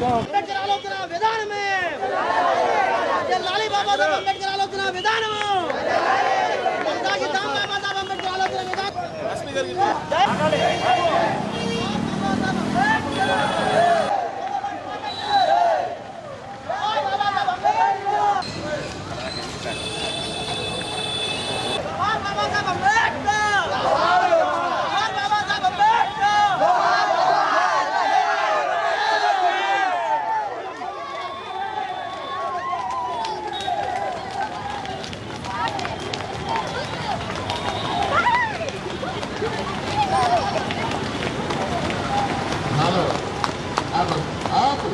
అంబేద్కర్ ఆలోచన విధానమే లాలి బాబాసాహెబ్ అంబేద్కర్ ఆలోచన విధానము కొనసాగిద్దాం బాబాసాహెబ్ అంబేద్కర్ ఆలోచన విధానం బాబాసాహెబ్ అంబేద్కర్ బాబాసాహెబ్ అంబేద్కర్ హలో ఆపు ఆపు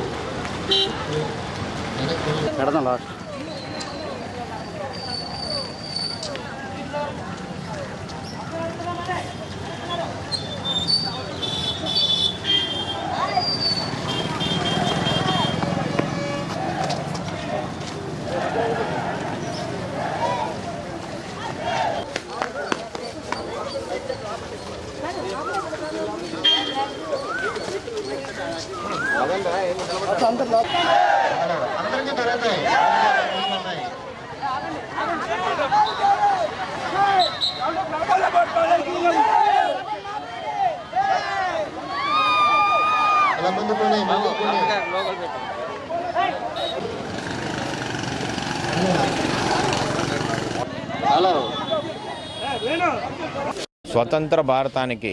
వెనక్కి పెడదాం లాస్ట్ అందరికీ దొరుకుతాయి అలా ముందుకు పోనీ, ముందుకు పోనీ. హలో స్వతంత్ర భారతానికి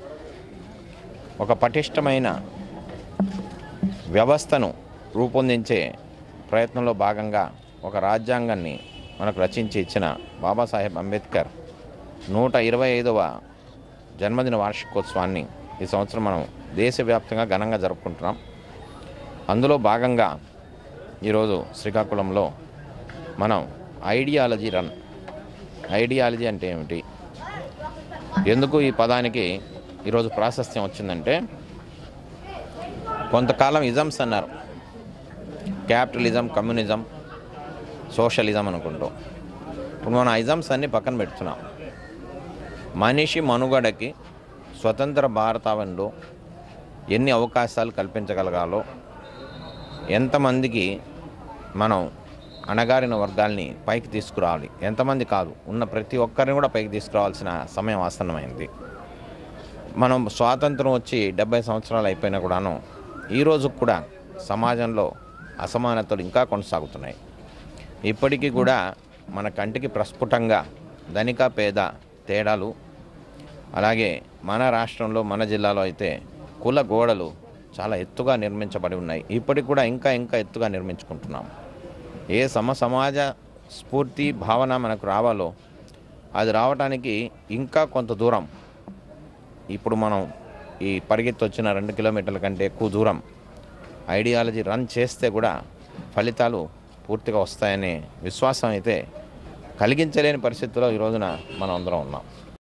ఒక పటిష్టమైన వ్యవస్థను రూపొందించే ప్రయత్నంలో భాగంగా ఒక రాజ్యాంగాన్ని మనకు రచించి ఇచ్చిన బాబాసాహెబ్ అంబేద్కర్ నూట ఇరవై ఐదవ జన్మదిన వార్షికోత్సవాన్ని ఈ సంవత్సరం మనం దేశవ్యాప్తంగా ఘనంగా జరుపుకుంటున్నాం అందులో భాగంగా ఈరోజు శ్రీకాకుళంలో మనం ఐడియాలజీ రన్ ఐడియాలజీ అంటే ఏమిటి ఎందుకు ఈ పదానికి ఈరోజు ప్రాశస్త్యం వచ్చిందంటే కొంతకాలం ఇజమ్స్ అన్నారు క్యాపిటలిజం కమ్యూనిజం సోషలిజం అనుకుంటూ ఇప్పుడు మన ఇజమ్స్ అన్నీ పక్కన పెడుతున్నాం మనిషి మనుగడకి స్వతంత్ర భారతావనిలో ఎన్ని అవకాశాలు కల్పించగలగాలో ఎంతమందికి మనం అణగారిన వర్గాల్ని పైకి తీసుకురావాలి ఎంతమంది కాదు ఉన్న ప్రతి ఒక్కరిని కూడా పైకి తీసుకురావాల్సిన సమయం ఆసన్నమైంది మనం స్వాతంత్రం వచ్చి డెబ్బై సంవత్సరాలు అయిపోయినా కూడాను ఈరోజు కూడా సమాజంలో అసమానతలు ఇంకా కొనసాగుతున్నాయి ఇప్పటికీ కూడా మన కంటికి ప్రస్ఫుటంగా ధనిక పేద తేడాలు అలాగే మన రాష్ట్రంలో మన జిల్లాలో అయితే కుల గోడలు చాలా ఎత్తుగా నిర్మించబడి ఉన్నాయి ఇప్పటికి కూడా ఇంకా ఇంకా ఎత్తుగా నిర్మించుకుంటున్నాం ఏ సమ సమాజ స్ఫూర్తి భావన మనకు రావాలో అది రావడానికి ఇంకా కొంత దూరం ఇప్పుడు మనం ఈ పరిగెత్తి వచ్చిన రెండు కిలోమీటర్ల కంటే ఎక్కువ దూరం ఐడియాలజీ రన్ చేస్తే కూడా ఫలితాలు పూర్తిగా వస్తాయనే విశ్వాసం అయితే కలిగించలేని పరిస్థితిలో ఈ రోజున మనం అందరం ఉన్నాం